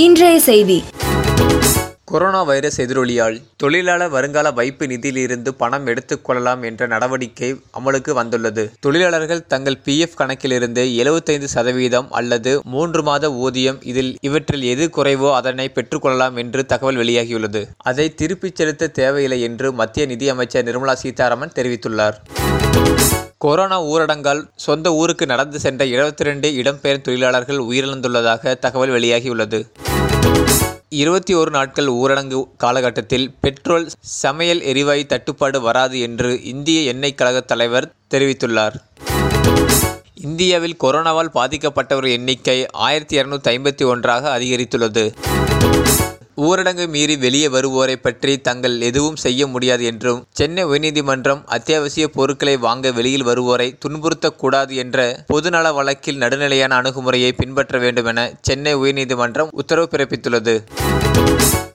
இன்றைய செய்தி corona virus எதிரொலியால் தொழிலாளர் வருங்கால வைப்பு நிதியிலிருந்து பணம் எடுத்துக் கொள்ளலாம் என்ற நடவடிக்கை அமலுக்கு வந்துள்ளது தொழிலாளர்கள் தங்கள் பிஎஃப் கணக்கிலிருந்து எழுபத்தைந்து சதவீதம் அல்லது மூன்று மாத ஊதியம் இதில் இவற்றில் எது குறைவோ அதனை பெற்றுக்கொள்ளலாம் என்று தகவல் வெளியாகியுள்ளது அதை திருப்பிச் செலுத்த தேவையில்லை என்று மத்திய நிதியமைச்சர் நிர்மலா சீதாராமன் தெரிவித்துள்ளார் கொரோனா ஊரடங்கால் சொந்த ஊருக்கு நடந்து சென்ற 72 இடம்பெயர் தொழிலாளர்கள் உயிரிழந்துள்ளதாக தகவல் வெளியாகியுள்ளது இருபத்தி ஒரு நாட்கள் ஊரடங்கு காலகட்டத்தில் பெட்ரோல் சமையல் எரிவாயு தட்டுப்பாடு வராது என்று இந்திய எண்ணெய் கழக தலைவர் தெரிவித்துள்ளார் இந்தியாவில் கொரோனாவால் பாதிக்கப்பட்டவர்கள் எண்ணிக்கை ஆயிரத்தி இரநூத்தி ஐம்பத்தி ஒன்றாக அதிகரித்துள்ளது ஊரடங்கு மீறி வெளியே வருவோரை பற்றி தங்கள் எதுவும் செய்ய முடியாது என்றும் சென்னை உயர்நீதிமன்றம் அத்தியாவசிய பொருட்களை வாங்க வெளியில் வருவோரை துன்புறுத்தக்கூடாது என்ற பொதுநல வழக்கில் நடுநிலையான அணுகுமுறையை பின்பற்ற வேண்டும் என சென்னை உயர்நீதிமன்றம் உத்தரவு பிறப்பித்துள்ளது